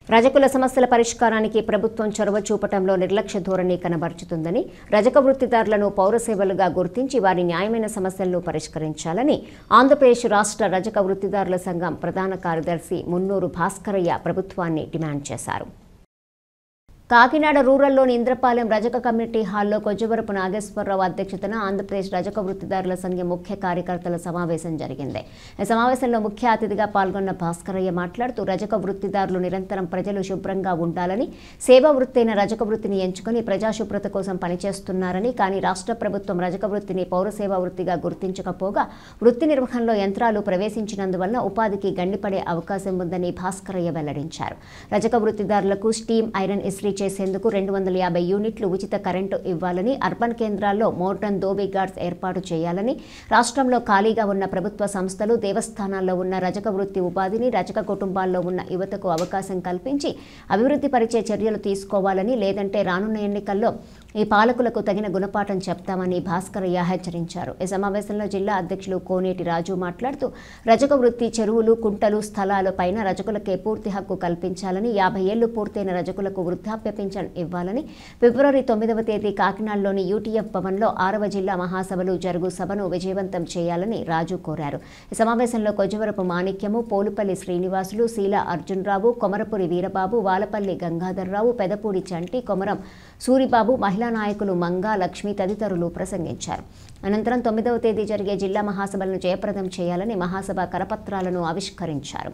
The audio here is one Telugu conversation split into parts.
రజకుల సమస్యల పరిష్కారానికి ప్రభుత్వం చొరవ చూపటంలో నిర్లక్ష్య ధోరణి కనబరుచుతుందని రజక వృత్తిదారులను పౌరసేవలుగా గుర్తించి వారి న్యాయమైన సమస్యలను పరిష్కరించాలని ఆంధ్రప్రదేశ్ రాష్ట్ర రజక వృత్తిదారుల సంఘం ప్రధాన కార్యదర్శి మున్నూరు భాస్కరయ్య ప్రభుత్వాన్ని డిమాండ్ చేశారు కాకినాడ రూరల్లోని ఇంద్రపాలెం రజక కమ్యూనిటీ హాల్లో కొజ్జవరపు నాగేశ్వరరావు అధ్యక్షతన ఆంధ్రప్రదేశ్ రజక వృత్తిదారుల సంఘం ముఖ్య కార్యకర్తల సమావేశం జరిగింది ఈ సమావేశంలో ముఖ్య అతిథిగా పాల్గొన్న భాస్కరయ్య మాట్లాడుతూ రజక వృత్తిదారులు నిరంతరం ప్రజలు శుభ్రంగా ఉండాలని సేవా వృత్తి అయిన రజక వృత్తిని ఎంచుకుని ప్రజాశుభ్రత కోసం పనిచేస్తున్నారని కానీ రాష్ట్ర ప్రభుత్వం రజక వృత్తిని పౌర సేవా వృత్తిగా గుర్తించకపోగా వృత్తి నిర్వహణలో యంత్రాలు ప్రవేశించినందువల్ల ఉపాధికి గండిపడే అవకాశం ఉందని భాస్కరయ్య వెల్లడించారు రజక వృత్తిదారులకు స్టీమ్ ఐరన్ ఇస్త్రీ చేసేందుకు రెండు వందల యాభై యూనిట్లు ఉచిత కరెంటు ఇవ్వాలని అర్బన్ కేంద్రాల్లో మోడ్రన్ దోబీ గార్డ్స్ ఏర్పాటు చేయాలని రాష్ట్రంలో ఖాళీగా ఉన్న ప్రభుత్వ సంస్థలు దేవస్థానాల్లో ఉన్న రజక వృత్తి ఉపాధిని రజక కుటుంబాల్లో ఉన్న యువతకు అవకాశం కల్పించి అభివృద్ధి పరిచే చర్యలు తీసుకోవాలని లేదంటే రానున్న ఎన్నికల్లో ఈ పాలకులకు తగిన గుణపాఠం చెప్తామని భాస్కరయ్య హెచ్చరించారు ఈ సమావేశంలో జిల్లా అధ్యక్షులు కోనేటి రాజు మాట్లాడుతూ రజక వృత్తి చెరువులు కుంటలు స్థలాల పైన రజకులకే పూర్తి హక్కు కల్పించాలని యాభై ఏళ్లు పూర్తయిన రజకులకు వృద్ధాప్య పింఛన్ ఇవ్వాలని ఫిబ్రవరి తొమ్మిదవ తేదీ కాకినాడలోని యూటీఎఫ్ భవన్లో ఆరవ జిల్లా మహాసభలు జరుగు సభను విజయవంతం చేయాలని రాజు కోరారు ఈ సమావేశంలో కొజవరపు మాణిక్యము పోలుపల్లి శ్రీనివాసులు శీల అర్జునరావు కొమరపురి వీరబాబు వాలపల్లి గంగాధర్రావు పెదపూడి చంటి కొమరం సూరిబాబు మహిళా నాయకులు మంగా లక్ష్మి తదితరులు ప్రసంగించారు అనంతరం తొమ్మిదవ తేదీ జరిగే జిల్లా మహాసభలను జయప్రదం చేయాలని మహాసభ కరపత్రాలను ఆవిష్కరించారు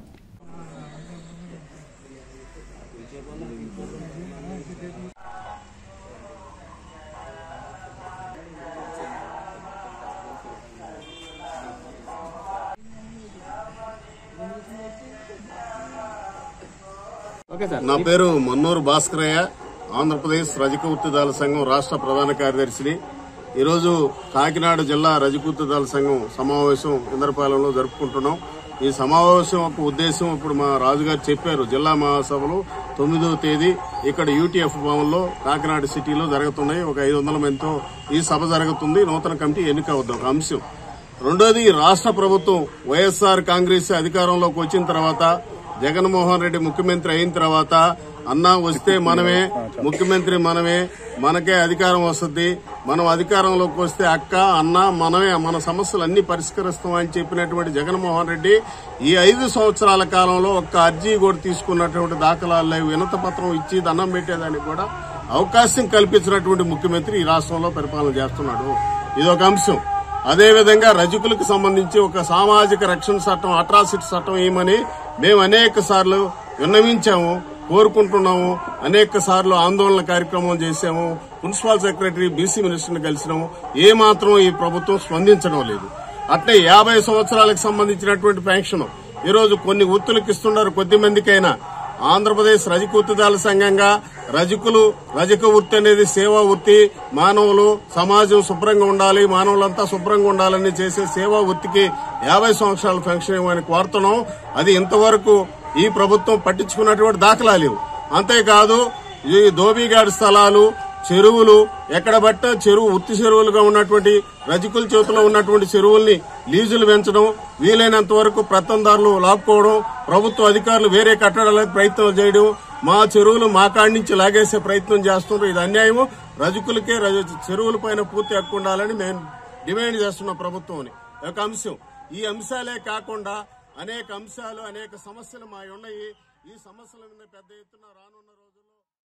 ఓకే సార్ నా పేరు మన్నూరు భాస్కరయ్య ఆంధ్రప్రదేశ్ రజక వృత్తిదారుల సంఘం రాష్ట్ర ప్రధాన కార్యదర్శిని ఈరోజు కాకినాడ జిల్లా రజక వృత్తిదారుల సంఘం సమావేశం ఇంద్రపాలెంలో జరుపుకుంటున్నాం ఈ సమావేశం యొక్క ఉద్దేశం ఇప్పుడు మా రాజుగారు చెప్పారు జిల్లా మహాసభలు తొమ్మిదవ తేదీ ఇక్కడ యూటీఎఫ్ భవన్లో కాకినాడ సిటీలో జరుగుతున్నాయి ఒక ఐదు వందల మందితో ఈ సభ జరుగుతుంది నూతన కమిటీ ఎన్నిక అవుద్ది ఒక అంశం రెండోది రాష్ట్ర ప్రభుత్వం వైఎస్ఆర్ కాంగ్రెస్ అధికారంలోకి వచ్చిన తర్వాత జగన్మోహన్ రెడ్డి ముఖ్యమంత్రి అయిన తర్వాత అన్నా వస్తే మనమే ముఖ్యమంత్రి మనమే మనకే అధికారం వస్తుంది మనం అధికారంలోకి వస్తే అక్క అన్న మనమే మన సమస్యలు అన్ని పరిష్కరిస్తామని చెప్పినటువంటి జగన్మోహన్ రెడ్డి ఈ ఐదు సంవత్సరాల కాలంలో ఒక్క అర్జీ కూడా తీసుకున్నటువంటి దాఖలాలు లేవు వినత పత్రం ఇచ్చి దండం పెట్టేదానికి కూడా అవకాశం కల్పించినటువంటి ముఖ్యమంత్రి ఈ రాష్ట్రంలో పరిపాలన చేస్తున్నాడు ఇదొక అంశం అదేవిధంగా రజకులకు సంబంధించి ఒక సామాజిక రక్షణ చట్టం అట్రాసిటీ చట్టం ఏమని మేము అనేక సార్లు విన్నవించాము కోరుకుంటున్నాము అనేక సార్లు ఆందోళన కార్యక్రమం చేశాము ప్రిన్సిపాల్ సెక్రటరీ బీసీ మినిస్టర్ని కలిసినాము ఏ మాత్రం ఈ ప్రభుత్వం స్పందించడం లేదు అట్లే యాభై సంవత్సరాలకు సంబంధించినటువంటి పెన్షన్ ఈరోజు కొన్ని వృత్తులకు ఇస్తున్నారు కొద్ది మందికైనా ఆంధ్రప్రదేశ్ రజక వృత్తిదారుల సంఘంగా రజకులు రజక వృత్తి అనేది సేవా వృత్తి మానవులు సమాజం శుభ్రంగా ఉండాలి మానవులంతా శుభ్రంగా ఉండాలని చేసే సేవా వృత్తికి యాభై సంవత్సరాల పెన్షన్ ఇవ్వమని కోరుతున్నాం అది ఇంతవరకు ఈ ప్రభుత్వం పట్టించుకున్నటువంటి దాఖలా లేవు అంతేకాదు ఈ దోబీగాడి స్థలాలు చెరువులు ఎక్కడ బట్ట చెరువు ఉత్తి చెరువులుగా ఉన్నటువంటి రజకుల చేతిలో ఉన్నటువంటి చెరువుల్ని లీజులు పెంచడం వీలైనంత వరకు ప్రత్తందారులు లాక్కోవడం ప్రభుత్వ అధికారులు వేరే కట్టడాలకు ప్రయత్నం చేయడం మా చెరువులు మా కాడి నుంచి లాగేసే ప్రయత్నం చేస్తున్నారు ఇది అన్యాయము రజకులకే రజ- చెరువుల పైన పూర్తి హక్కు ఉండాలని మేము డిమాండ్ చేస్తున్నాం ప్రభుత్వం ఒక అంశం ఈ అంశాలే కాకుండా అనేక అంశాలు అనేక సమస్యలు మా ఉన్నాయి ఈ సమస్యల మీద పెద్ద ఎత్తున రానున్న రోజుల్లో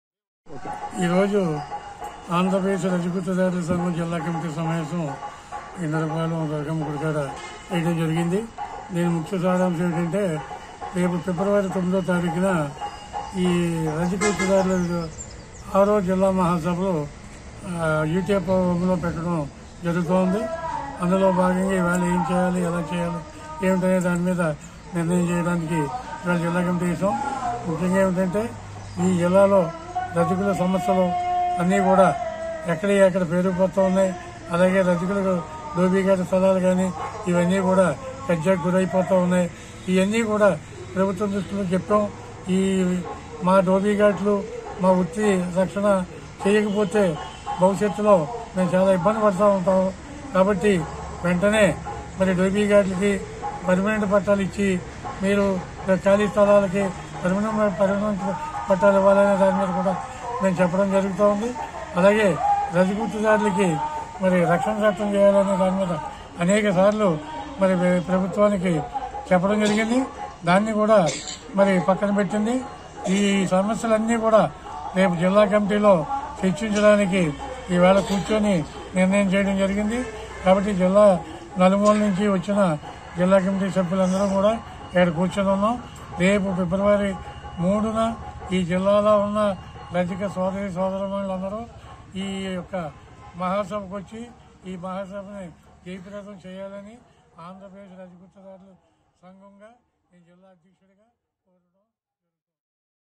ఈరోజు ఆంధ్రప్రదేశ్ రజగుత్తదారుల సంఘం జిల్లా కమిటీ సమావేశం ఇంద్రపాలెం దుర్గమ్మ కాడ వేయడం జరిగింది దీని ముఖ్య సారాంశం ఏంటంటే రేపు ఫిబ్రవరి తొమ్మిదో తారీఖున ఈ రజగుత్తదారుల ఆరో జిల్లా మహాసభలు యూటీఎఫ్ లో పెట్టడం జరుగుతోంది అందులో భాగంగా ఇవాళ ఏం చేయాలి ఎలా చేయాలి ఏమిటనే దాని మీద నిర్ణయం చేయడానికి ఇవాళ జిల్లా కమిటీ వేసాం ముఖ్యంగా ఏమిటంటే ఈ జిల్లాలో రజకుల సమస్యలు అన్నీ కూడా ఎక్కడ ఎక్కడ పేరుకుపోతూ ఉన్నాయి అలాగే రజకులకు దోబీఘాట స్థలాలు కానీ ఇవన్నీ కూడా కబ్జాకు గురైపోతూ ఉన్నాయి ఇవన్నీ కూడా ప్రభుత్వం దృష్టిలో చెప్పాం ఈ మా డోబీఘాట్లు మా వృత్తి రక్షణ చేయకపోతే భవిష్యత్తులో మేము చాలా ఇబ్బంది పడుతూ ఉంటాం కాబట్టి వెంటనే మరి డోబీ గార్డులకి పర్మనెంట్ పట్టాలు ఇచ్చి మీరు ఖాళీ స్థలాలకి పర్మనెంట్ పర్మనెంట్ పట్టాలు ఇవ్వాలనే దాని మీద కూడా మేము చెప్పడం జరుగుతూ ఉంది అలాగే రజగుర్తుదారులకి మరి రక్షణ చట్టం చేయాలనే దాని మీద అనేక సార్లు మరి ప్రభుత్వానికి చెప్పడం జరిగింది దాన్ని కూడా మరి పక్కన పెట్టింది ఈ సమస్యలన్నీ కూడా రేపు జిల్లా కమిటీలో చర్చించడానికి ఈవేళ కూర్చొని నిర్ణయం చేయడం జరిగింది కాబట్టి జిల్లా నలుమూల నుంచి వచ్చిన జిల్లా కమిటీ సభ్యులందరూ కూడా ఇక్కడ కూర్చొని ఉన్నాం రేపు ఫిబ్రవరి మూడున ఈ జిల్లాలో ఉన్న రజక సోదరి సోదరమణులందరూ ఈ యొక్క మహాసభకు వచ్చి ఈ మహాసభని జయప్రదం చేయాలని ఆంధ్రప్రదేశ్ రజగుత్తదారులు సంఘంగా ఈ జిల్లా అధ్యక్షుడిగా